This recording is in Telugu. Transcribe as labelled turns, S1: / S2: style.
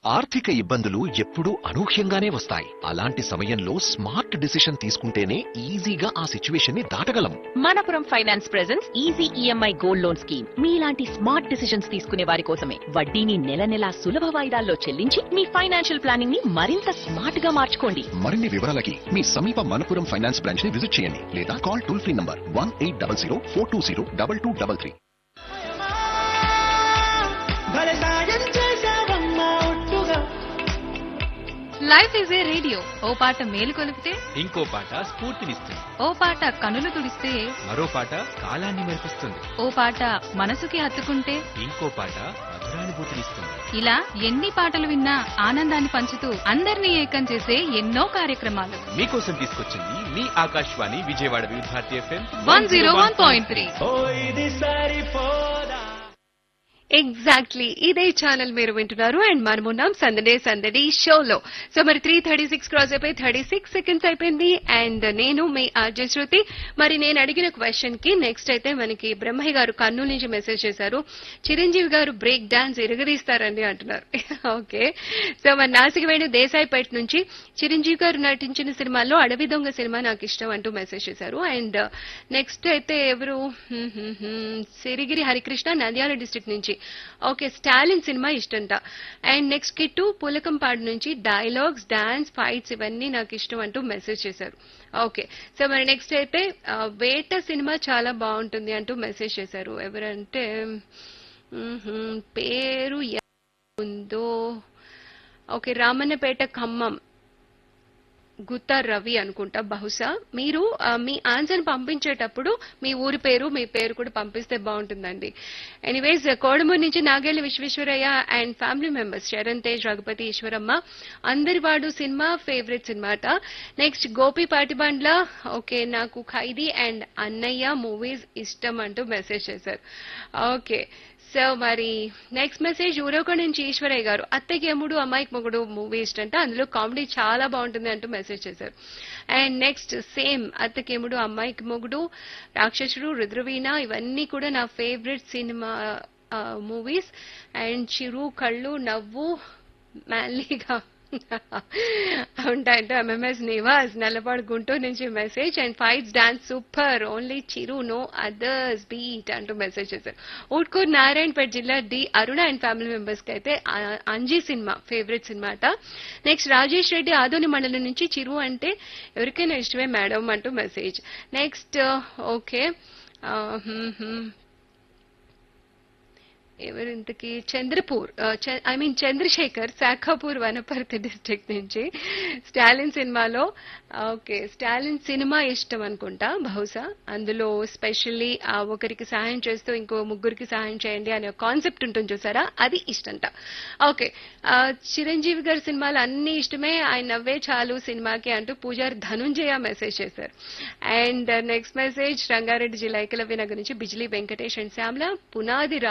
S1: ఆర్థిక ఇబ్బందులు ఎప్పుడూ అనూహ్యంగానే వస్తాయి అలాంటి సమయంలో స్మార్ట్ డిసిషన్ తీసుకుంటేనే ఈజీగా ఆ సిచ్యువేషన్ ని దాటగలం
S2: Manappuram finance presents easy EMI gold loan scheme మీలాంటి స్మార్ట్ డిసిషన్స్ తీసుకునే వారి కోసమే వడ్డీని నెల నెలా సులభ వాయిదాల్లో చెల్లించి మీ ఫైనాన్షియల్ ప్లానింగ్ ని మరింత స్మార్ట్ గా మార్చుకోండి
S1: మరిన్ని వివరాలకి మీ సమీప మనపురం ఫైనాన్స్ బ్రాంచ్ ని విజిట్ చేయండి లేదా call toll free number one eight double zero four two zero double two double three
S3: భలే సాయం చేశావమ్మా ఒట్టుగా
S4: లైఫ్ ఈజ్ ఏ రేడియో ఓ పాట మేలు కొలిపితే
S5: ఇంకో పాట స్ఫూర్తినిస్తుంది
S4: ఓ పాట కనులు తుడిస్తే
S5: మరో పాట కాలాన్ని మెరిపిస్తుంది
S4: ఓ పాట మనసుకి హత్తుకుంటే
S5: ఇంకో పాట మధురానుభూతినిస్తుంది
S4: ఇలా ఎన్ని పాటలు విన్నా ఆనందాన్ని పంచుతూ అందరినీ ఏకం చేసే ఎన్నో కార్యక్రమాలు
S5: మీకోసం తీసుకొచ్చింది మీ Akashvani Vijayawada Vividh Bharati FM
S4: one zero one point three
S3: ఓ ఇది సరిపోదా
S6: ఎగ్జాక్ట్లీ ఇదే ఛానల్ మీరు వింటున్నారు అండ్ మనమున్నాం సందడే సందడి షోలో సో మరి త్రీ థర్టీ సిక్స్ క్రాస్ అయిపోయి థర్టీ సిక్స్ సెకండ్స్ అయిపోయింది అండ్ నేను మీ ఆర్జే శృతి మరి నేను అడిగిన క్వశ్చన్ కి నెక్స్ట్ అయితే మనకి బ్రహ్మయ్య గారు కర్నూలు నుంచి మెసేజ్ చేశారు చిరంజీవి గారు బ్రేక్ డాన్స్ ఎరగదీస్తారండి అంటున్నారు ఓకే సో మరి నాసికవేణి దేశాయిపేట నుంచి చిరంజీవి గారు నటించిన సినిమాల్లో అడవి దొంగ సినిమా నాకు ఇష్టం అంటూ మెసేజ్ చేశారు అండ్ నెక్స్ట్ అయితే ఎవరు hmm, hmm, hmm, Sirigiri Harikrishna Nandyal district నుంచి ఓకే స్టాలిన్ సినిమా ఇష్టంట అండ్ నెక్స్ట్ కిట్టు పులకంపాడు నుంచి డైలాగ్స్ డాన్స్ ఫైట్స్ ఇవన్నీ నాకు ఇష్టం అంటూ మెసేజ్ చేశారు ఓకే సో మరి నెక్స్ట్ అయితే ఆ, వేట సినిమా చాలా బాగుంటుంది అంటూ మెసేజ్ చేశారు ఎవరంటే మ్మ్, హ్మ్, పేరు ఎ- ఉందో ఓకే రామన్నపేట ఖమ్మం గుత్తా రవి అనుకుంటా బహుశా మీరు ఆ, మీ ఆన్సర్ పంపించేటప్పుడు మీ ఊరి పేరు మీ పేరు కూడా పంపిస్తే బాగుంటుందండి ఎనీవేస్ కోడమూరు నుంచి Nagella Visweswaraiah and family members Charan Tej Raghupathi Eswaramma అందరి వాడు సినిమా ఫేవరెట్ సినిమాట నెక్స్ట్ గోపి పాటిబండ్ల ఓకే నాకు ఖైదీ అండ్ అన్నయ్య మూవీస్ ఇష్టం అంటూ మెసేజ్ చేశారు ఓకే సో మరి నెక్స్ట్ మెసేజ్ ఊరొక నుంచి ఈశ్వరయ్య గారు అత్తకి ఎముడు అమ్మాయికి మొగుడు మూవీ ఇష్టంట అందులో కామెడీ చాలా బాగుంటుంది అంటూ మెసేజ్ చేశారు అండ్ నెక్స్ట్ సేమ్ అత్తకి ఎముడు అమ్మాయికి మొగుడు రాక్షసుడు రుద్రవీణ ఇవన్నీ కూడా నా ఫేవరెట్ సినిమా మూవీస్ అండ్ చిరు కళ్ళు నవ్వు మ్యాన్లీగా ఉంటాయంటే ఎంఎంఎస్ నివాస్ నల్లపాడు గుంటూరు నుంచి message and fights dance super only Chiru no others beat అంటూ మెసేజ్ చేశారు ఊట్కూరు నారాయణపేట జిల్లా D Aruna and family members కి అయితే ఆ- అంజీ సినిమా ఫేవరెట్ సినిమా అట నెక్స్ట్ రాజేష్ రెడ్డి ఆదోని మండలం నుంచి చిరు అంటే ఎవరికైనా ఇష్టమే మేడం అంటూ మెసేజ్ నెక్స్ట్ ఓకే ఎవరు ఇంతకి Chandrapur I mean Chandrasekhar Shakapur Wanaparthy district నుంచి స్టాలిన్ సినిమాలో ఓకే స్టాలిన్ సినిమా ఇష్టం అనుకుంటా బహుశా అందులో స్పెషల్లీ ఒకరికి సహాయం చేస్తూ ఇంకో ముగ్గురికి సహాయం చేయండి అనే కాన్సెప్ట్ ఉంటుంది చూసారా అది ఇష్టంట ఓకే చిరంజీవి గారి సినిమాలు అన్ని ఇష్టమే ఆయన నవ్వే చాలు సినిమాకి అంటూ పూజారి ధనుంజయ మెసేజ్ చేశారు అండ్ నెక్స్ట్ మెసేజ్ రంగారెడ్డి జిల్లా ఏకలవ్య నగర్ నుంచి బిజిలీ వెంకటేష్ అండ్ శ్యామ్ల పునాది